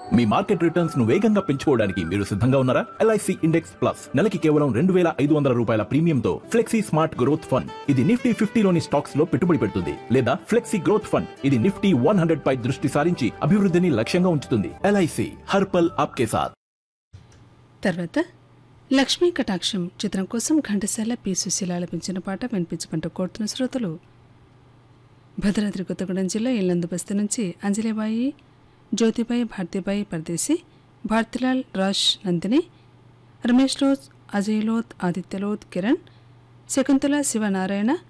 మీ market returns ను వేగంగా పెంచుకోవడానికి మీరు సిద్ధంగా ఉన్నారా ఎల్ఐసి ఇండెక్స్ ప్లస్ నెలకి కేవలం రెండు వేల ఐదు వందల రూపాయల ప్రీమియంతో ఫ్లెక్సీ స్మార్ట్ గ్రోత్ ఫండ్ ఇది నిఫ్టీ ఫిఫ్టీలోని స్టాక్స్ లో పెట్టుబడి పెడుతుంది లేదా ఫ్లెక్సీ గ్రోత్ ఫండ్ ఇది నిఫ్టీ వన్ హండ్రెడ్ పై దృష్టి సారించి అభివృద్ధిని లక్ష్యంగా ఉంచుతుంది ఎల్ఐసి హర్పల్ ఆప్కే సాత్ తర్వాత లక్ష్మీ కటాక్షం చిత్రం కోసం ఘంటసాల పి సుశీల ఆలపించిన పాట వినిపించమంటూ కోరుతున్న శ్రోతలు భద్రాద్రి కొత్తగూడెం జిల్లా ఇల్లందు బస్తీ నుంచి అంజలిబాయి జ్యోతిబాయి భారతీబాయి పరదేశి భారతిలాల్ రాజ్ నందిని రమేష్ లోత్ అజయ్ లోత్ ఆదిత్య లోత్ కిరణ్ శకుంతల శివనారాయణ